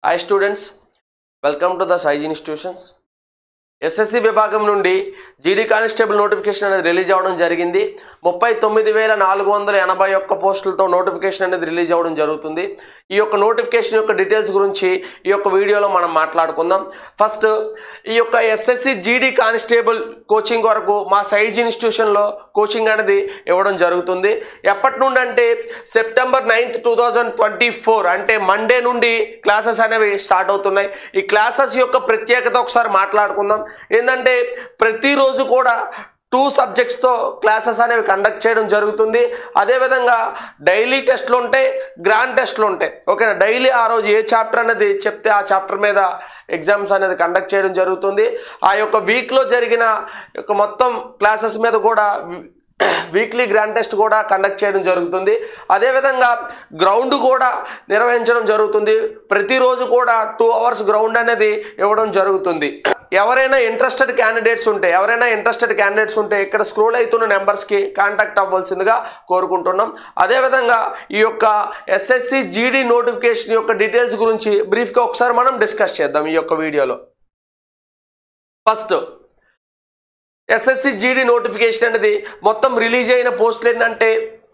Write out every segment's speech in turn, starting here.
hi students welcome to the size institutions SSC విభాగం నుండి జీడీ కానిస్టేబుల్ నోటిఫికేషన్ అనేది రిలీజ్ అవ్వడం జరిగింది ముప్పై తొమ్మిది వేల నాలుగు వందల ఎనభై ఒక్క పోస్టులతో నోటిఫికేషన్ అనేది రిలీజ్ అవ్వడం జరుగుతుంది ఈ యొక్క నోటిఫికేషన్ యొక్క డీటెయిల్స్ గురించి ఈ యొక్క వీడియోలో మనం మాట్లాడుకుందాం ఫస్ట్ ఈ యొక్క ఎస్ఎస్సి జీడీ కానిస్టేబుల్ కోచింగ్ వరకు మా సైజ్ ఇన్స్టిట్యూషన్లో కోచింగ్ అనేది ఇవ్వడం జరుగుతుంది ఎప్పటి నుండి అంటే September ninth two thousand twenty four అంటే మండే నుండి క్లాసెస్ అనేవి స్టార్ట్ అవుతున్నాయి ఈ క్లాసెస్ యొక్క ప్రత్యేకత ఒకసారి మాట్లాడుకుందాం ఏంటంటే ప్రతిరోజు కూడా టూ సబ్జెక్ట్స్తో క్లాసెస్ అనేవి కండక్ట్ చేయడం జరుగుతుంది అదేవిధంగా డైలీ టెస్ట్లు ఉంటాయి గ్రాండ్ టెస్ట్లు ఉంటాయి ఓకేనా డైలీ ఆ రోజు ఏ చాప్టర్ అనేది చెప్తే ఆ చాప్టర్ మీద ఎగ్జామ్స్ అనేది కండక్ట్ చేయడం జరుగుతుంది ఆ యొక్క వీక్లో జరిగిన యొక్క మొత్తం క్లాసెస్ మీద కూడా వీక్లీ గ్రాండ్ టెస్ట్ కూడా కండక్ట్ చేయడం జరుగుతుంది అదేవిధంగా గ్రౌండ్ కూడా నిర్వహించడం జరుగుతుంది ప్రతిరోజు కూడా టూ అవర్స్ గ్రౌండ్ అనేది ఇవ్వడం జరుగుతుంది ఎవరైనా ఇంట్రెస్టెడ్ క్యాండిడేట్స్ ఉంటే ఎవరైనా ఇంట్రెస్టెడ్ క్యాండిడేట్స్ ఉంటే ఇక్కడ స్క్రోల్ అవుతున్న నెంబర్స్కి కాంటాక్ట్ అవ్వాల్సిందిగా కోరుకుంటున్నాం అదేవిధంగా ఈ యొక్క ఎస్ఎస్సి జీడీ నోటిఫికేషన్ యొక్క డీటెయిల్స్ గురించి బ్రీఫ్గా ఒకసారి మనం డిస్కస్ చేద్దాం ఈ యొక్క వీడియోలో ఫస్ట్ ఎస్ఎస్సి జీడీ నోటిఫికేషన్ అనేది మొత్తం రిలీజ్ అయిన పోస్టులు ఏంటంటే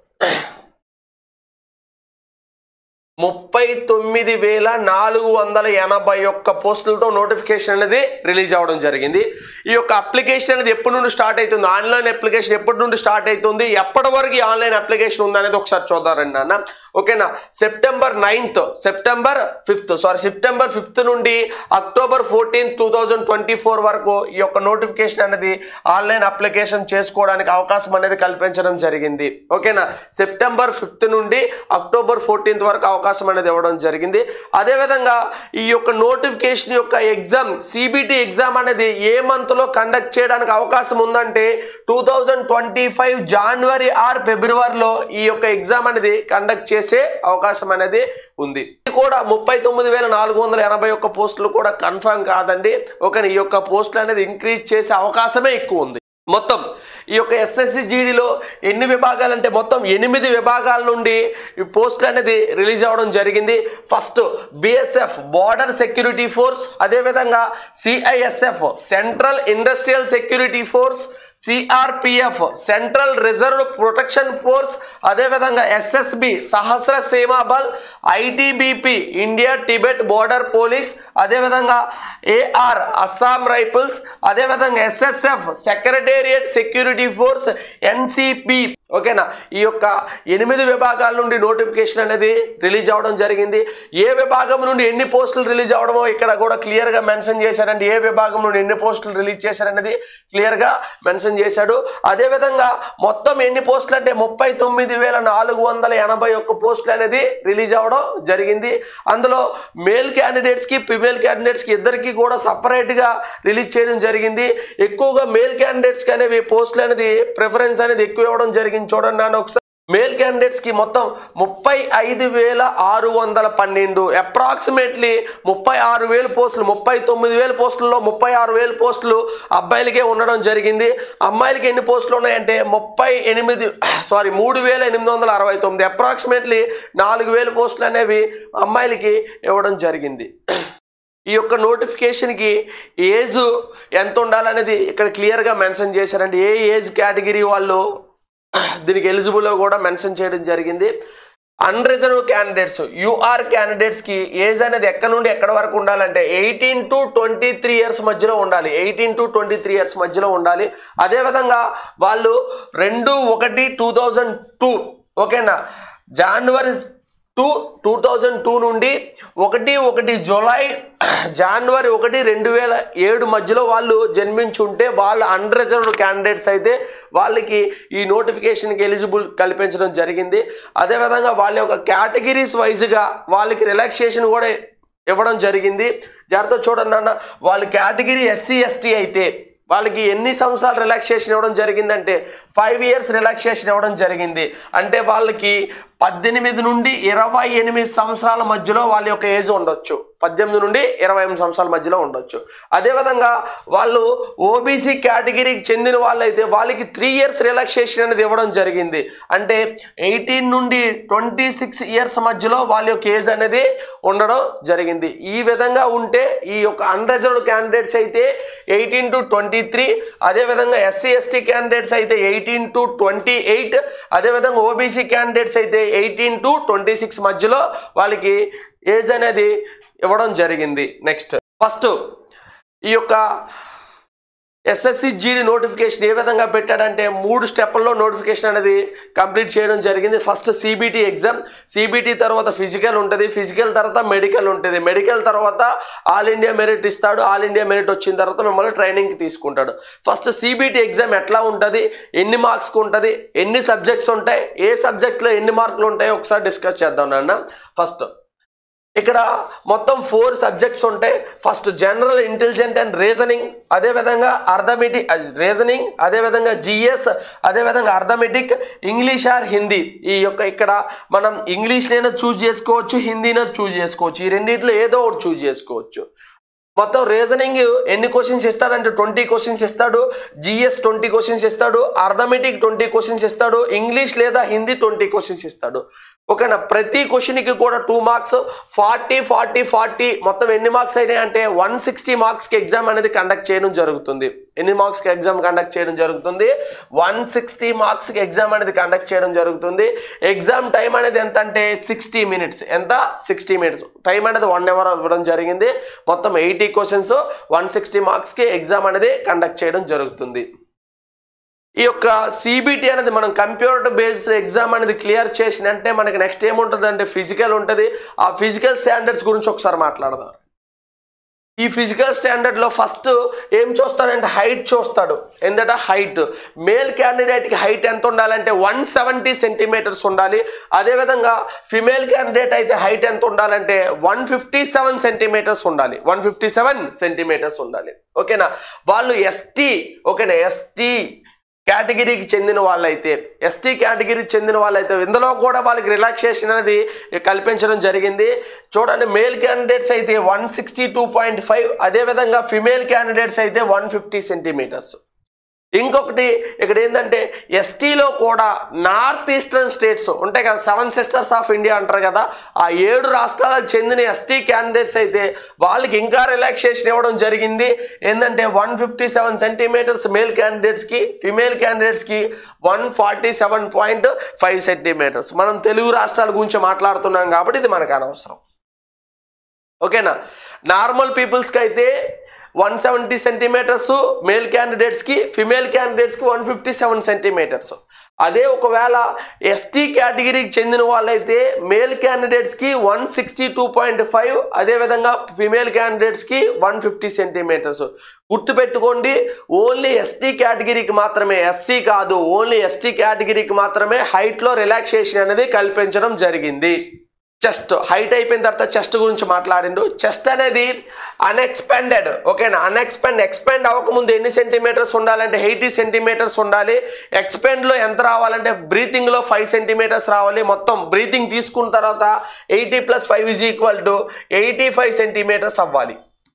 ముప్పై తొమ్మిది వేల నాలుగు వందల ఎనభై ఒక్క పోస్టులతో నోటిఫికేషన్ అనేది రిలీజ్ అవ్వడం జరిగింది ఈ యొక్క అప్లికేషన్ అనేది ఎప్పటి నుండి స్టార్ట్ అవుతుంది ఆన్లైన్ అప్లికేషన్ ఎప్పటి నుండి స్టార్ట్ అవుతుంది ఎప్పటి వరకు ఈ ఆన్లైన్ అప్లికేషన్ ఉందనేది ఒకసారి చూద్దారండి నాన్న ఓకేనా September ninth September fifth sorry September fifth నుండి October fourteen two thousand twenty four వరకు ఈ యొక్క నోటిఫికేషన్ అనేది ఆన్లైన్ అప్లికేషన్ చేసుకోవడానికి అవకాశం అనేది కల్పించడం జరిగింది ఓకేనా సెప్టెంబర్ ఫిఫ్త్ నుండి అక్టోబర్ ఫోర్టీన్త్ వరకు అవకాశం అనేది ఇవ్వడం జరిగింది అదేవిధంగా ఈ యొక్క నోటిఫికేషన్ యొక్క ఎగ్జామ్ సిబిటి ఎగ్జామ్ అనేది ఏ మంత్లో కండక్ట్ చేయడానికి అవకాశం ఉందంటే టూ థౌజండ్ ట్వంటీ ఫైవ్ జనవరి ఆర్ ఫిబ్రవరిలో ఈ యొక్క ఎగ్జామ్ అనేది కండక్ట్ చేసే అవకాశం అనేది ఉంది ఇది కూడా ముప్పై తొమ్మిది వేల నాలుగు వందల ఎనభై ఒక్క పోస్టులు కూడా కన్ఫర్మ్ కాదండి ఒక ఈ యొక్క పోస్టులు అనేది ఇంక్రీజ్ చేసే అవకాశమే ఎక్కువ ఉంది మొత్తం ఈ యొక్క ఎస్ఎస్సి జీడీలో ఎన్ని విభాగాలు అంటే మొత్తం ఎనిమిది విభాగాల నుండి ఈ పోస్టులు అనేది రిలీజ్ అవ్వడం జరిగింది first BSF border security force అదేవిధంగా CISF central industrial security force CRPF central reserve protection force అదేవిధంగా SSB Sahastra Seema Bal ITBP India Tibet border police అదేవిధంగా ఏఆర్ అస్సాం రైఫిల్స్ అదేవిధంగా SSF secretariat security force NCP ఓకేనా ఈ యొక్క ఎనిమిది విభాగాల నుండి నోటిఫికేషన్ అనేది రిలీజ్ అవ్వడం జరిగింది ఏ విభాగం నుండి ఎన్ని పోస్టులు రిలీజ్ అవ్వడమో ఇక్కడ కూడా క్లియర్గా మెన్షన్ చేశారండి ఏ విభాగం నుండి ఎన్ని పోస్టులు రిలీజ్ చేశారనేది క్లియర్గా మెన్షన్ చేశాడు అదేవిధంగా మొత్తం ఎన్ని పోస్టులు అంటే ముప్పై తొమ్మిది వేల నాలుగు వందల ఎనభై ఒక్క పోస్టులు అనేది రిలీజ్ అవ్వడం జరిగింది అందులో మేల్ క్యాండిడేట్స్కి ఫిమేల్ క్యాండిడేట్స్కి ఇద్దరికి కూడా సపరేట్గా రిలీజ్ చేయడం జరిగింది ఎక్కువగా మేల్ క్యాండిడేట్స్కి అనేవి పోస్టులు అనేది ప్రిఫరెన్స్ అనేది ఎక్కువ ఇవ్వడం జరిగింది చూడండి నాన్న ఒకసారి మేల్ క్యాండిడేట్స్ కి మొత్తం ముప్పై ఐదు వేల ఆరు వందల పన్నెండు అప్రాక్సిమేట్లీ ముప్పై ఆరు వేల పోస్టులు ముప్పై తొమ్మిది వేల పోస్టుల్లో ముప్పై ఆరు వేల పోస్టులు అబ్బాయిలకే ఉండడం జరిగింది అమ్మాయిలకి ఎన్ని పోస్టులు ఉన్నాయంటే ముప్పై ఎనిమిది సారీ మూడు వేల ఎనిమిది వందల అరవై తొమ్మిది అప్రాక్సిమేట్లీ నాలుగు వేల పోస్టులు అనేవి అమ్మాయిలకి ఇవ్వడం జరిగింది ఈ యొక్క నోటిఫికేషన్కి ఏజ్ ఎంత ఉండాలనేది ఇక్కడ క్లియర్గా మెన్షన్ చేశారండి ఏ ఏజ్ కేటగిరీ వాళ్ళు దీనికి ఎలిజిబుల్ కూడా మెన్షన్ చేయడం జరిగింది అన్రిజర్వ్ క్యాండిడేట్స్ యూఆర్ క్యాండిడేట్స్కి ఏజ్ అనేది ఎక్కడ నుండి ఎక్కడ వరకు ఉండాలంటే eighteen to twenty three years మధ్యలో ఉండాలి eighteen to twenty three years మధ్యలో ఉండాలి అదేవిధంగా వాళ్ళు రెండు ఒకటి టూ థౌజండ్ టూ ఓకేనా జనవరి టూ టూ థౌజండ్ టూ నుండి ఒకటి ఒకటి జూలై జనవరి ఒకటి రెండు వేల ఏడు మధ్యలో వాళ్ళు జన్మించుంటే వాళ్ళు అన్రిజర్వ్డ్ క్యాండిడేట్స్ అయితే వాళ్ళకి ఈ నోటిఫికేషన్కి ఎలిజిబుల్ కల్పించడం జరిగింది అదేవిధంగా వాళ్ళ యొక్క కేటగిరీస్ వైజ్గా వాళ్ళకి రిలాక్సేషన్ కూడా ఇవ్వడం జరిగింది జాగ్రత్త చూడండి అన్న వాళ్ళ కేటగిరీ ఎస్సీ ఎస్టీ అయితే వాళ్ళకి ఎన్ని సంవత్సరాలు రిలాక్సేషన్ ఇవ్వడం జరిగిందంటే ఫైవ్ ఇయర్స్ రిలాక్సేషన్ ఇవ్వడం జరిగింది అంటే వాళ్ళకి పద్దెనిమిది నుండి ఇరవై ఎనిమిది సంవత్సరాల మధ్యలో వాళ్ళ యొక్క ఏజ్ ఉండొచ్చు పద్దెనిమిది నుండి ఇరవై ఎనిమిది సంవత్సరాల మధ్యలో ఉండొచ్చు అదేవిధంగా వాళ్ళు ఓబీసీ కేటగిరీకి చెందిన వాళ్ళైతే వాళ్ళకి త్రీ ఇయర్స్ రిలాక్సేషన్ అనేది ఇవ్వడం జరిగింది అంటే ఎయిటీన్ నుండి ట్వంటీ సిక్స్ ఇయర్స్ మధ్యలో వాళ్ళ యొక్క ఏజ్ అనేది ఉండడం జరిగింది ఈ విధంగా ఉంటే ఈ యొక్క అన్రిజర్వ్డ్ క్యాండిడేట్స్ అయితే ఎయిటీన్ టు ట్వంటీ త్రీ అదేవిధంగా ఎస్సీ ఎస్టీ క్యాండిడేట్స్ అయితే ఎయిటీన్ టు ట్వంటీ ఎయిట్ అదేవిధంగా ఓబీసీ క్యాండిడేట్స్ అయితే ఎయిటీన్ టు ట్వంటీ సిక్స్ మధ్యలో వాళ్ళకి ఏజ్ అనేది ఇవ్వడం జరిగింది నెక్స్ట్ ఫస్ట్ ఈ యొక్క ఎస్ఎస్సి జీడి నోటిఫికేషన్ ఏ విధంగా పెట్టాడంటే మూడు స్టెప్ల్లో నోటిఫికేషన్ అనేది కంప్లీట్ చేయడం జరిగింది ఫస్ట్ సిబిటి ఎగ్జామ్ సిబిటి తర్వాత ఫిజికల్ ఉంటుంది ఫిజికల్ తర్వాత మెడికల్ ఉంటుంది మెడికల్ తర్వాత ఆల్ ఇండియా మెరిట్ ఇస్తాడు ఆల్ ఇండియా మెరిట్ వచ్చిన తర్వాత మిమ్మల్ని ట్రైనింగ్కి తీసుకుంటాడు ఫస్ట్ సిబిటి ఎగ్జామ్ ఎట్లా ఉంటుంది ఎన్ని మార్క్స్కి ఉంటుంది ఎన్ని సబ్జెక్ట్స్ ఉంటాయి ఏ సబ్జెక్ట్లో ఎన్ని మార్కులు ఉంటాయో ఒకసారి డిస్కస్ చేద్దాం నాన్న ఫస్ట్ ఇక్కడ మొత్తం ఫోర్ సబ్జెక్ట్స్ ఉంటాయి first general intelligent and reasoning అదేవిధంగా అర్థమెటిక్ రీజనింగ్ అదేవిధంగా జిఎస్ అదేవిధంగా అర్థమెటిక్ ఇంగ్లీష్ ఆర్ హిందీ ఈ యొక్క ఇక్కడ మనం ఇంగ్లీష్నైనా చూజ్ చేసుకోవచ్చు హిందీనో చూజ్ చేసుకోవచ్చు ఈ రెండింటిలో ఏదో ఒకటి చూజ్ చేసుకోవచ్చు మొత్తం రీజనింగ్ ఎన్ని క్వశ్చన్స్ ఇస్తాడంటే ట్వంటీ క్వశ్చన్స్ ఇస్తాడు జిఎస్ ట్వంటీ క్వశ్చన్స్ ఇస్తాడు అర్థమెటిక్ ట్వంటీ క్వశ్చన్స్ ఇస్తాడు ఇంగ్లీష్ లేదా హిందీ ట్వంటీ క్వశ్చన్స్ ఇస్తాడు ఓకేనా ప్రతి క్వశ్చన్కి కూడా two marks forty forty forty మొత్తం ఎన్ని మార్క్స్ అయినాయి అంటే వన్ సిక్స్టీ మార్క్స్కి ఎగ్జామ్ అనేది కండక్ట్ చేయడం జరుగుతుంది ఎన్ని మార్క్స్కి ఎగ్జామ్ కండక్ట్ చేయడం జరుగుతుంది వన్ సిక్స్టీ మార్క్స్కి ఎగ్జామ్ అనేది కండక్ట్ చేయడం జరుగుతుంది ఎగ్జామ్ టైం అనేది ఎంత అంటే సిక్స్టీ మినిట్స్ ఎంత సిక్స్టీ మినిట్స్ టైం అనేది వన్ అవర్ ఇవ్వడం జరిగింది మొత్తం ఎయిటీ క్వశ్చన్స్ వన్ సిక్స్టీ మార్క్స్కి ఎగ్జామ్ అనేది కండక్ట్ చేయడం జరుగుతుంది ఈ యొక్క సిబిటి అనేది మనం కంప్యూటర్ బేస్డ్ ఎగ్జామ్ అనేది క్లియర్ చేసినంటే మనకి నెక్స్ట్ ఏముంటుంది అంటే ఫిజికల్ ఉంటుంది ఆ ఫిజికల్ స్టాండర్డ్స్ గురించి ఒకసారి మాట్లాడదాం ఈ ఫిజికల్ స్టాండర్డ్లో ఫస్ట్ ఏం చూస్తాడంటే హైట్ చూస్తాడు ఏంటంటే హైట్ మేల్ క్యాండిడేట్కి హైట్ ఎంత ఉండాలంటే వన్ సెవెంటీ సెంటీమీటర్స్ ఉండాలి అదేవిధంగా ఫిమేల్ క్యాండిడేట్ అయితే హైట్ ఎంత ఉండాలంటే వన్ ఫిఫ్టీ సెవెన్ సెంటీమీటర్స్ ఉండాలి వన్ ఫిఫ్టీ సెవెన్ సెంటీమీటర్స్ ఉండాలి ఓకేనా వాళ్ళు ఎస్టీ ఓకేనా ఎస్టీ కేటగిరీకి చెందిన వాళ్ళైతే ఎస్టీ కేటగిరీకి చెందిన వాళ్ళైతే ఇందులో కూడా వాళ్ళకి రిలాక్సేషన్ అనేది కల్పించడం జరిగింది చూడండి మేల్ క్యాండిడేట్స్ అయితే one sixty two point five అదేవిధంగా ఫిమేల్ క్యాండిడేట్స్ అయితే వన్ ఫిఫ్టీ సెంటీమీటర్స్ ఇంకొకటి ఇక్కడ ఏంటంటే ఎస్టీలో కూడా నార్త్ ఈస్టర్న్ స్టేట్స్ ఉంటాయి కదా సెవెన్ సిస్టర్స్ ఆఫ్ ఇండియా అంటారు కదా ఆ ఏడు రాష్ట్రాలకు చెందిన ఎస్టీ క్యాండిడేట్స్ అయితే వాళ్ళకి ఇంకా రిలాక్సేషన్ ఇవ్వడం జరిగింది ఏంటంటే one fifty seven centimetres male క్యాండిడేట్స్కి ఫిమేల్ క్యాండిడేట్స్కి one forty seven point five centimetres మనం తెలుగు రాష్ట్రాల గురించి మాట్లాడుతున్నాం కాబట్టి ఇది మనకు అనవసరం ఓకేనా నార్మల్ పీపుల్స్కి అయితే వన్ సెవెంటీ సెంటీమీటర్స్ మేల్ క్యాండిడేట్స్కి ఫిమేల్ క్యాండిడేట్స్కి వన్ ఫిఫ్టీ సెవెన్ సెంటీమీటర్స్ అదే ఒకవేళ ఎస్టీ కేటగిరీకి చెందిన వాళ్ళైతే మేల్ క్యాండిడేట్స్కి one sixty two point five అదేవిధంగా ఫిమేల్ క్యాండిడేట్స్కి వన్ ఫిఫ్టీ సెంటీమీటర్స్ గుర్తుపెట్టుకోండి ఓన్లీ ఎస్టీ కేటగిరీకి మాత్రమే ఎస్సీ కాదు ఓన్లీ ఎస్టీ కేటగిరీకి మాత్రమే హైట్లో రిలాక్సేషన్ అనేది కల్పించడం జరిగింది చెస్ట్ హైట్ అయిపోయిన తర్వాత చెస్ట్ గురించి మాట్లాడిండు చెస్ట్ అనేది అన్ఎక్స్పెండెడ్ ఓకేనా అన్ఎక్స్పెండ్ ఎక్స్పెండ్ అవ్వకముందు ఎన్ని సెంటీమీటర్స్ ఉండాలంటే ఎయిటీ సెంటీమీటర్స్ ఉండాలి ఎక్స్పెండ్లో ఎంత రావాలంటే బ్రీతింగ్లో ఫైవ్ సెంటీమీటర్స్ రావాలి మొత్తం బ్రీతింగ్ తీసుకున్న తర్వాత eighty plus five is equal to eighty five centimetres అవ్వాలి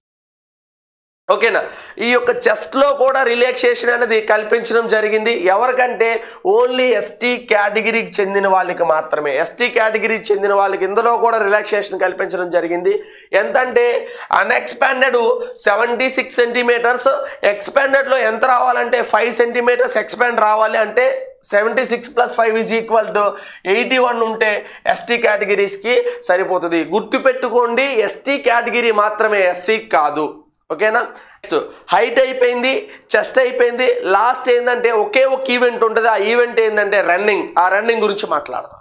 ఓకేనా ఈ యొక్క చెస్ట్లో కూడా రిలాక్సేషన్ అనేది కల్పించడం జరిగింది ఎవరికంటే ఓన్లీ ఎస్టీ కేటగిరీకి చెందిన వాళ్ళకి మాత్రమే ఎస్టీ కేటగిరీకి చెందిన వాళ్ళకి ఇందులో కూడా రిలాక్సేషన్ కల్పించడం జరిగింది ఎంతంటే అన్ఎక్స్పాండెడ్ సెవెంటీ సిక్స్ సెంటీమీటర్స్ ఎక్స్పాండెడ్లో ఎంత రావాలంటే ఫైవ్ సెంటీమీటర్స్ ఎక్స్పాండ్ రావాలి అంటే seventy six plus five is equal to eighty one ఉంటే ఎస్టీ కేటగిరీస్కి సరిపోతుంది గుర్తుపెట్టుకోండి ఎస్టీ కేటగిరీ మాత్రమే ఎస్సీ కాదు ఓకేనా నెక్స్ట్ హైట్ అయిపోయింది చెస్ట్ అయిపోయింది లాస్ట్ ఏంటంటే ఒకే ఒక ఈవెంట్ ఉంటుంది ఆ ఈవెంట్ ఏంటంటే రన్నింగ్ ఆ రన్నింగ్ గురించి మాట్లాడదాం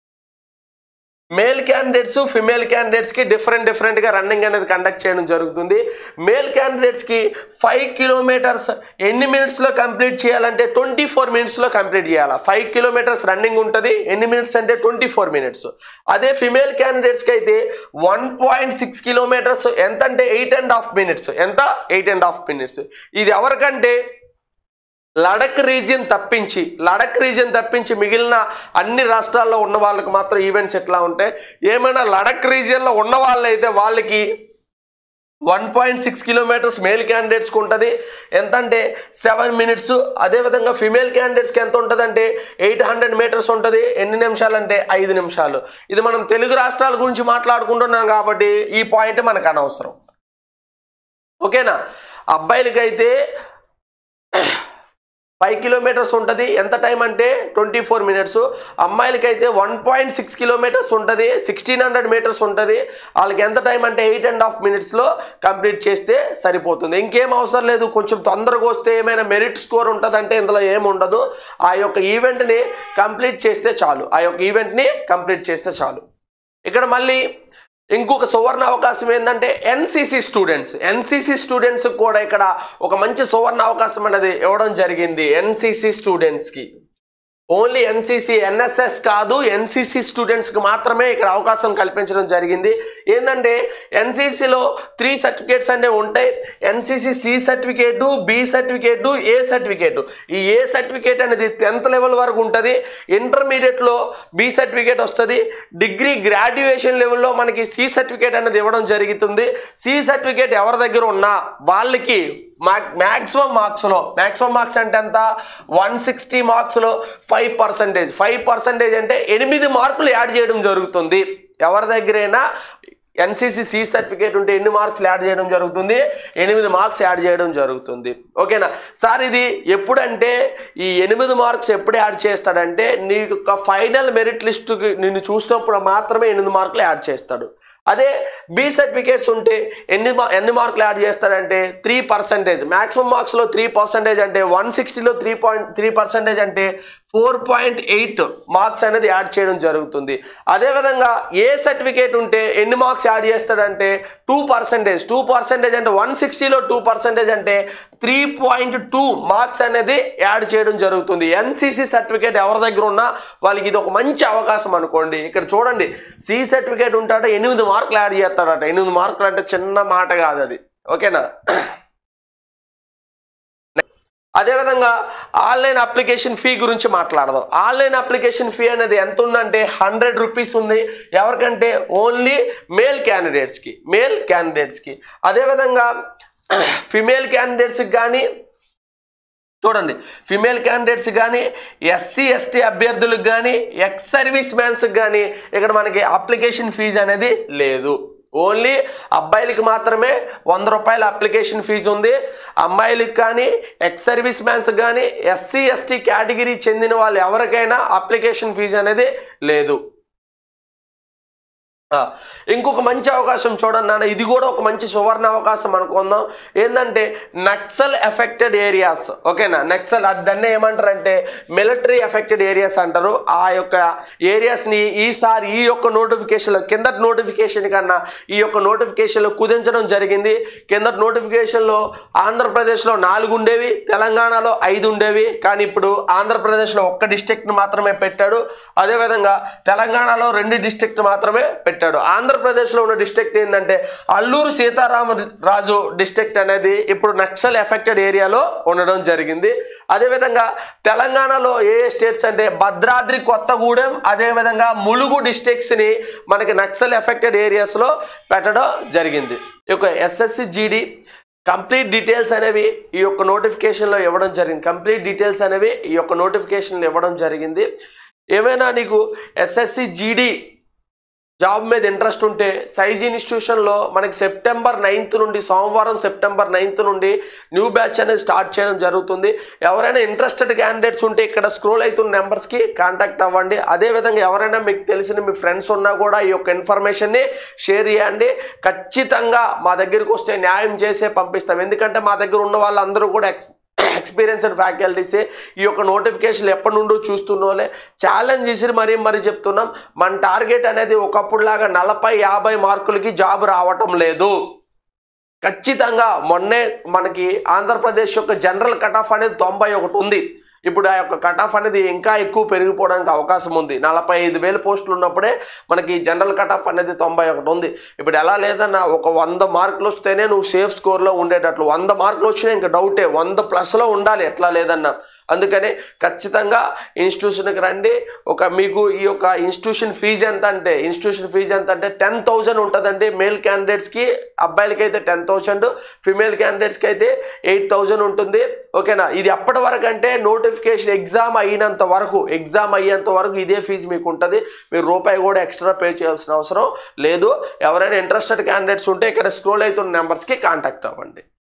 మేల్ క్యాండిడేట్స్ ఫిమేల్ క్యాండిడేట్స్కి డిఫరెంట్ డిఫరెంట్గా రన్నింగ్ అనేది కండక్ట్ చేయడం జరుగుతుంది మేల్ క్యాండిడేట్స్కి ఫైవ్ కిలోమీటర్స్ ఎన్ని మినిట్స్లో కంప్లీట్ చేయాలంటే ట్వంటీ ఫోర్ మినిట్స్లో కంప్లీట్ చేయాలి ఫైవ్ కిలోమీటర్స్ రన్నింగ్ ఉంటుంది ఎన్ని మినిట్స్ అంటే ట్వంటీ ఫోర్ మినిట్స్ అదే ఫిమేల్ క్యాండిడేట్స్కి అయితే వన్ పాయింట్ సిక్స్ కిలోమీటర్స్ ఎంత అంటే ఎయిట్ అండ్ హాఫ్ మినిట్స్ ఎంత ఎయిట్ అండ్ హాఫ్ మినిట్స్ ఇది ఎవరికంటే లడక్ రీజియన్ తప్పించి లడక్ రీజియన్ తప్పించి మిగిలిన అన్ని రాష్ట్రాల్లో ఉన్న వాళ్ళకి మాత్రం ఈవెంట్స్ ఎట్లా ఉంటాయి ఏమైనా లడక్ రీజియన్లో ఉన్న వాళ్ళైతే వాళ్ళకి one point six kilometres male క్యాండిడేట్స్కి ఉంటుంది ఎంత అంటే సెవెన్ మినిట్స్ అదేవిధంగా ఫిమేల్ క్యాండిడేట్స్కి ఎంత ఉంటుంది అంటే ఎయిట్ హండ్రెడ్ మీటర్స్ ఉంటుంది ఎన్ని నిమిషాలు అంటే ఐదు నిమిషాలు ఇది మనం తెలుగు రాష్ట్రాల గురించి మాట్లాడుకుంటున్నాం కాబట్టి ఈ పాయింట్ మనకు అనవసరం ఓకేనా అబ్బాయిలకైతే ఫైవ్ కిలోమీటర్స్ ఉంటుంది ఎంత టైం అంటే ట్వంటీ ఫోర్ మినిట్స్ అమ్మాయిలకైతే వన్ పాయింట్ సిక్స్ కిలోమీటర్స్ ఉంటుంది సిక్స్టీన్ హండ్రెడ్ మీటర్స్ ఉంటుంది వాళ్ళకి ఎంత టైం అంటే ఎయిట్ అండ్ హాఫ్ మినిట్స్లో కంప్లీట్ చేస్తే సరిపోతుంది ఇంకేం అవసరం లేదు కొంచెం తొందరగా వస్తే ఏమైనా మెరిట్ స్కోర్ ఉంటుందంటే ఇందులో ఏం ఉండదు ఆ యొక్క ఈవెంట్ని కంప్లీట్ చేస్తే చాలు ఆ యొక్క ఈవెంట్ని కంప్లీట్ చేస్తే చాలు ఇక్కడ మళ్ళీ ఇంకొక సువర్ణ అవకాశం ఏంటంటే ఎన్సిసి స్టూడెంట్స్ ఎన్సిసి స్టూడెంట్స్ కూడా ఇక్కడ ఒక మంచి సువర్ణ అవకాశం అనేది ఇవ్వడం జరిగింది ఎన్సిసి స్టూడెంట్స్కి ఓన్లీ ఎన్సిసి ఎన్ఎస్ఎస్ కాదు ఎన్సిసి స్టూడెంట్స్కి మాత్రమే ఇక్కడ అవకాశం కల్పించడం జరిగింది ఏంటంటే ఎన్సిసిలో త్రీ సర్టిఫికేట్స్ అనేవి ఉంటాయి NCC C certificate B certificate A certificate ఈ ఏ సర్టిఫికేట్ అనేది టెన్త్ లెవెల్ వరకు ఉంటుంది ఇంటర్మీడియట్లో బి సర్టిఫికేట్ వస్తుంది డిగ్రీ గ్రాడ్యుయేషన్ లెవెల్లో మనకి సి సర్టిఫికేట్ అనేది ఇవ్వడం జరుగుతుంది సి సర్టిఫికేట్ ఎవరి దగ్గర ఉన్నా వాళ్ళకి మ్యాక్సిమం మార్క్స్లో మ్యాక్సిమం మార్క్స్ అంటే ఎంత వన్ సిక్స్టీ మార్క్స్లో ఫైవ్ పర్సెంటేజ్ ఫైవ్ పర్సెంటేజ్ అంటే ఎనిమిది మార్కులు యాడ్ చేయడం జరుగుతుంది ఎవరి దగ్గరైనా ఎన్సీసీ సీట్ సర్టిఫికేట్ ఉంటే ఎన్ని మార్క్స్ యాడ్ చేయడం జరుగుతుంది ఎనిమిది మార్క్స్ యాడ్ చేయడం జరుగుతుంది ఓకేనా సార్ ఇది ఎప్పుడంటే ఈ ఎనిమిది మార్క్స్ ఎప్పుడు యాడ్ చేస్తాడంటే నీకు ఒక ఫైనల్ మెరిట్ లిస్టుకి నిన్ను చూసినప్పుడు మాత్రమే ఎనిమిది మార్కులు యాడ్ చేస్తాడు అదే బి సర్టిఫికేట్స్ ఉంటే ఎన్ని మా- ఎన్ని మార్కులు యాడ్ చేస్తాడంటే త్రీ పర్సెంటేజ్ మ్యాక్సిమం మార్క్స్లో త్రీ పర్సెంటేజ్ అంటే వన్ సిక్స్టీలో త్రీ పాయింట్ త్రీ పర్సెంటేజ్ అంటే ఫోర్ పాయింట్ ఎయిట్ మార్క్స్ అనేది యాడ్ చేయడం జరుగుతుంది అదేవిధంగా ఏ సర్టిఫికేట్ ఉంటే ఎన్ని మార్క్స్ యాడ్ చేస్తాడంటే టూ పర్సెంటేజ్ టూ పర్సెంటేజ్ అంటే వన్ సిక్స్టీలో టూ పర్సెంటేజ్ అంటే త్రీ పాయింట్ టూ మార్క్స్ అనేది యాడ్ చేయడం జరుగుతుంది ఎన్సీసీ సర్టిఫికేట్ ఎవరి దగ్గర ఉన్నా వాళ్ళకి ఇది ఒక మంచి అవకాశం అనుకోండి ఇక్కడ చూడండి సి సర్టిఫికేట్ ఉంటాడ ఎనిమిది మార్కులు యాడ్ చేస్తాడట ఎనిమిది మార్కులు అంటే చిన్న మాట కాదు అది ఓకేనా అదేవిధంగా ఆన్లైన్ అప్లికేషన్ ఫీ గురించి మాట్లాడదాం ఆన్లైన్ అప్లికేషన్ ఫీ అనేది ఎంత ఉందంటే హండ్రెడ్ రూపీస్ ఉంది ఎవరికంటే ఓన్లీ మేల్ క్యాండిడేట్స్కి మేల్ క్యాండిడేట్స్కి అదేవిధంగా ఫిమేల్ క్యాండిడేట్స్కి కానీ చూడండి ఫిమేల్ క్యాండిడేట్స్ కానీ ఎస్సీ ఎస్టీ అభ్యర్థులకు కానీ ఎక్స్ సర్వీస్ మ్యాన్స్కి కానీ ఇక్కడ మనకి అప్లికేషన్ ఫీజు అనేది లేదు ఓన్లీ అబ్బాయిలకి మాత్రమే వంద రూపాయల అప్లికేషన్ ఫీజు ఉంది అమ్మాయిలకు కానీ ఎక్స్ సర్వీస్ మ్యాన్స్ కానీ ఎస్సీ ఎస్టీ కేటగిరీ చెందిన వాళ్ళు ఎవరికైనా అప్లికేషన్ ఫీజు అనేది లేదు ఆ, ఇంకొక మంచి అవకాశం చూడండి నాన్న ఇది కూడా ఒక మంచి సువర్ణ అవకాశం అనుకుందాం ఏంటంటే నక్సల్ ఎఫెక్టెడ్ ఏరియాస్ ఓకేనా నక్సల్ అది దాన్ని ఏమంటారంటే మిలిటరీ ఎఫెక్టెడ్ ఏరియాస్ అంటారు ఆ యొక్క ఏరియాస్ని ఈసారి ఈ యొక్క నోటిఫికేషన్లో కిందటి నోటిఫికేషన్ కన్నా ఈ యొక్క నోటిఫికేషన్లో కుదించడం జరిగింది కిందటి నోటిఫికేషన్లో ఆంధ్రప్రదేశ్లో నాలుగు ఉండేవి తెలంగాణలో ఐదు ఉండేవి కానీ ఇప్పుడు ఆంధ్రప్రదేశ్లో ఒక్క డిస్ట్రిక్ట్ మాత్రమే పెట్టాడు అదేవిధంగా తెలంగాణలో రెండు డిస్ట్రిక్ట్ మాత్రమే పెట్టాడు ఆంధ్రప్రదేశ్లో ఉన్న డిస్ట్రిక్ట్ ఏంటంటే అల్లూరు సీతారామ రాజు డిస్ట్రిక్ట్ అనేది ఇప్పుడు నక్సల్ ఎఫెక్టెడ్ ఏరియాలో ఉండడం జరిగింది అదేవిధంగా తెలంగాణలో ఏ ఏ స్టేట్స్ అంటే భద్రాద్రి కొత్తగూడెం అదేవిధంగా ములుగు డిస్ట్రిక్ట్స్ని మనకి నక్సల్ ఎఫెక్టెడ్ ఏరియాస్లో పెట్టడం జరిగింది ఈ యొక్క ఎస్ఎస్సి జీడి కంప్లీట్ డీటెయిల్స్ అనేవి ఈ యొక్క నోటిఫికేషన్లో ఇవ్వడం జరిగింది కంప్లీట్ డీటెయిల్స్ అనేవి ఈ యొక్క నోటిఫికేషన్లో ఇవ్వడం జరిగింది ఏమైనా నీకు ఎస్ఎస్సి జీడి జాబ్ మీద ఇంట్రెస్ట్ ఉంటే సైజ్ ఇన్స్టిట్యూషన్లో మనకి సెప్టెంబర్ నైన్త్ నుండి సోమవారం సెప్టెంబర్ నైన్త్ నుండి న్యూ బ్యాచ్ అనేది స్టార్ట్ చేయడం జరుగుతుంది ఎవరైనా ఇంట్రెస్టెడ్ క్యాండిడేట్స్ ఉంటే ఇక్కడ స్క్రోల్ అవుతున్న నెంబర్స్కి కాంటాక్ట్ అవ్వండి అదేవిధంగా ఎవరైనా మీకు తెలిసిన మీ ఫ్రెండ్స్ ఉన్నా కూడా ఈ యొక్క ఇన్ఫర్మేషన్ని షేర్ చేయండి ఖచ్చితంగా మా దగ్గరికి వస్తే న్యాయం చేసే పంపిస్తాం ఎందుకంటే మా దగ్గర ఉన్న వాళ్ళందరూ కూడా ఎక్స్ ఎక్స్పీరియన్స్డ్ ఫ్యాకల్టీసే ఈ యొక్క నోటిఫికేషన్ ఎప్పటి నుండో చూస్తున్నోలే ఛాలెంజ్ చేసి మరీ మరీ చెప్తున్నాం మన టార్గెట్ అనేది ఒకప్పుడులాగా నలభై యాభై మార్కులకి జాబ్ రావటం లేదు ఖచ్చితంగా మొన్నే మనకి ఆంధ్రప్రదేశ్ యొక్క జనరల్ కట్ ఆఫ్ అనేది తొంభై ఒకటి ఉంది ఇప్పుడు ఆ యొక్క కట్ ఆఫ్ అనేది ఇంకా ఎక్కువ పెరిగిపోవడానికి అవకాశం ఉంది నలభై ఐదు వేల పోస్టులు ఉన్నప్పుడే మనకి జనరల్ కట్ ఆఫ్ అనేది తొంభై ఒకటి ఉంది ఇప్పుడు ఎలా లేదన్నా ఒక వంద మార్కులు వస్తేనే నువ్వు సేఫ్ స్కోర్లో ఉండేటట్లు వంద మార్కులు వచ్చినా ఇంకా డౌటే వంద ప్లస్లో ఉండాలి ఎట్లా లేదన్నా అందుకని ఖచ్చితంగా ఇన్స్టిట్యూషన్కి రండి ఒక మీకు ఈ యొక్క ఇన్స్టిట్యూషన్ ఫీజు ఎంత అంటే ఇన్స్టిట్యూషన్ ఫీజు ఎంత అంటే టెన్ థౌజండ్ ఉంటుందండి మేల్ క్యాండిడేట్స్కి అబ్బాయిలకి అయితే టెన్ థౌసండ్ ఫిమేల్ క్యాండిడేట్స్కి అయితే ఎయిట్ థౌజండ్ ఉంటుంది ఓకేనా ఇది అప్పటి వరకు అంటే నోటిఫికేషన్ ఎగ్జామ్ అయినంత వరకు ఎగ్జామ్ అయ్యేంత వరకు ఇదే ఫీజు మీకు ఉంటుంది మీరు రూపాయి కూడా ఎక్స్ట్రా పే చేయాల్సిన అవసరం లేదు ఎవరైనా ఇంట్రెస్టెడ్ క్యాండిడేట్స్ ఉంటే ఇక్కడ స్క్రోల్ అవుతున్న నెంబర్స్కి కాంటాక్ట్ అవ్వండి